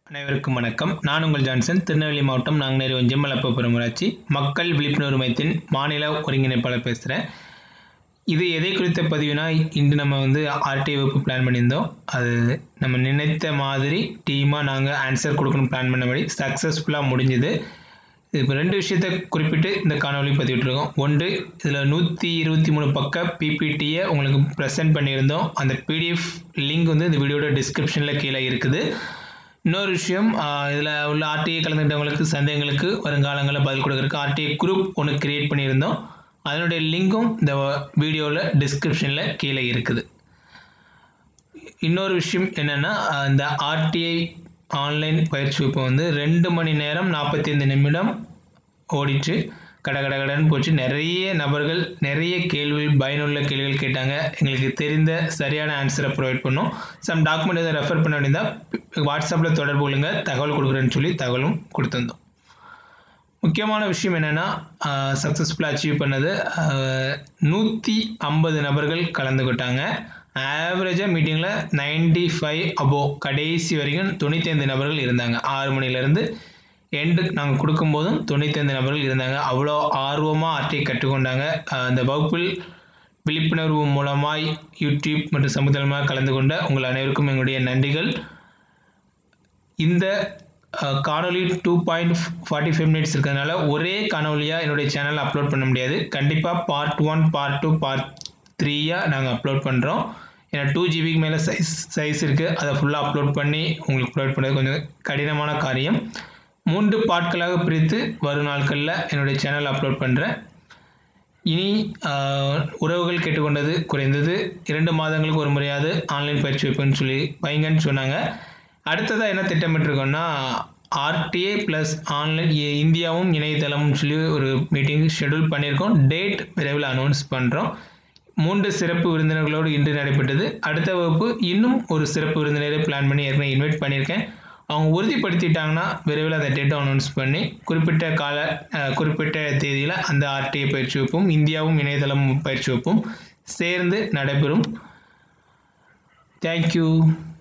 அனைவருக்கும் வணக்கம் நான் உங்கள் ஜான்சன் திருநெல்வேலி மாவட்டம் நாங்குநேரி ஒன்றியம் மலப்பபுரம் ஊராட்சி மக்கள் விழிப்புணர்வு மையத்தின் மாநில ஒருங்கிணைப்பாளர் பேசுகிறேன் இது எதை குறித்த பதிவுனா இன்று நம்ம வந்து ஆர்டிஐ வகுப்பு பிளான் பண்ணியிருந்தோம் அது நம்ம நினைத்த மாதிரி டீமாக நாங்கள் ஆன்சர் கொடுக்கணும் பிளான் பண்ணபடி சக்ஸஸ்ஃபுல்லாக முடிஞ்சுது இப்போ ரெண்டு விஷயத்தை குறிப்பிட்டு இந்த காணொலி பதிவிட்டிருக்கோம் ஒன்று இதில் நூற்றி இருபத்தி மூணு பக்க பிபிடியை உங்களுக்கு ப்ரெசென்ட் பண்ணியிருந்தோம் அந்த பிடிஎஃப் லிங்க் வந்து இந்த வீடியோட டிஸ்கிரிப்ஷனில் கீழே இருக்குது இன்னொரு விஷயம் இதில் உள்ள ஆர்டிஐ கலந்துக்கிட்டவங்களுக்கு சந்தேகங்களுக்கு வருங்காலங்களில் பதில் கொடுக்குறதுக்கு ஆர்டிஐ குரூப் ஒன்று கிரியேட் பண்ணியிருந்தோம் அதனுடைய லிங்க்கும் இந்த வீடியோவில் டிஸ்கிரிப்ஷனில் கீழே இருக்குது இன்னொரு விஷயம் என்னென்னா இந்த ஆர்டிஐ ஆன்லைன் பயிற்சி வகுப்பு வந்து ரெண்டு மணி நேரம் நாற்பத்தைந்து நிமிடம் ஓடிச்சு கட கட கடன்னு போச்சு நிறைய நபர்கள் நிறைய கேள்வி பயனுள்ள கேள்விகள் கேட்டாங்க எங்களுக்கு தெரிந்த சரியான ஆன்சரை ப்ரொவைட் பண்ணோம் சம் டாக்குமெண்ட் எதை ரெஃபர் பண்ண வேண்டியதாக வாட்ஸ்அப்பில் தொடர்பு கொள்ளுங்க தகவல் கொடுக்குறேன்னு சொல்லி தகவலும் கொடுத்துருந்தோம் முக்கியமான விஷயம் என்னென்னா சக்ஸஸ்ஃபுல்லாக அச்சீவ் பண்ணது நூற்றி ஐம்பது நபர்கள் கலந்துக்கிட்டாங்க ஆவரேஜாக மீட்டிங்கில் நைன்டி ஃபைவ் அபோவ் கடைசி வரைக்கும் தொண்ணூத்தைந்து நபர்கள் இருந்தாங்க ஆறு மணிலேருந்து எண்டு நாங்கள் கொடுக்கும்போதும் தொண்ணூத்தைந்து நபர்கள் இருந்தாங்க அவ்வளோ ஆர்வமாக ஆர்டிஐ கற்றுக்கொண்டாங்க அந்த வகுப்பில் விழிப்புணர்வு மூலமாய் யூடியூப் மற்றும் சமுதாயமாக கலந்து கொண்ட உங்கள் அனைவருக்கும் எங்களுடைய நன்றிகள் இந்த காணொலி two point forty five minutes இருக்கிறதுனால ஒரே காணொலியாக என்னுடைய சேனலில் அப்லோட் பண்ண முடியாது கண்டிப்பாக part one part two part த்ரீயாக நாங்கள் அப்லோட் பண்ணுறோம் ஏன்னா டூ ஜிபிக்கு மேலே சைஸ் சைஸ் இருக்குது அதை ஃபுல்லாக அப்லோட் பண்ணி உங்களுக்கு ப்ரொவைட் பண்ணுறது கொஞ்சம் கடினமான காரியம் மூன்று பாட்களாக பிரித்து வரும் நாட்களில் என்னுடைய சேனல் அப்லோட் பண்ணுறேன் இனி உறவுகள் கேட்டுக்கொண்டது குறைந்தது இரண்டு மாதங்களுக்கு ஒரு முறையாவது ஆன்லைன் பயிற்சி வைப்புன்னு சொல்லி வைங்கன்னு சொன்னாங்க அடுத்ததாக என்ன திட்டமிட்டிருக்கோன்னா ஆர்டிஏ ப்ளஸ் ஆன்லைன் இந்தியாவும் இணையதளமும் சொல்லி ஒரு மீட்டிங் ஷெடியூல் பண்ணியிருக்கோம் டேட் விரைவில் அனௌன்ஸ் பண்ணுறோம் மூன்று சிறப்பு விருந்தினர்களோடு இன்று நடைபெற்றது அடுத்த வகுப்பு இன்னும் ஒரு சிறப்பு விருந்தினரை பிளான் பண்ணி ஏற்கனவே இன்வைட் பண்ணியிருக்கேன் அவங்க உறுதிப்படுத்திட்டாங்கன்னா விரைவில் அந்த டேட்டை அனௌன்ஸ் பண்ணி குறிப்பிட்ட கால குறிப்பிட்ட தேதியில் அந்த ஆர்டிஐ பயிற்சி வைப்பும் இந்தியாவும் இணையதளம் பயிற்சி வைப்பும் சேர்ந்து நடைபெறும் தேங்க்யூ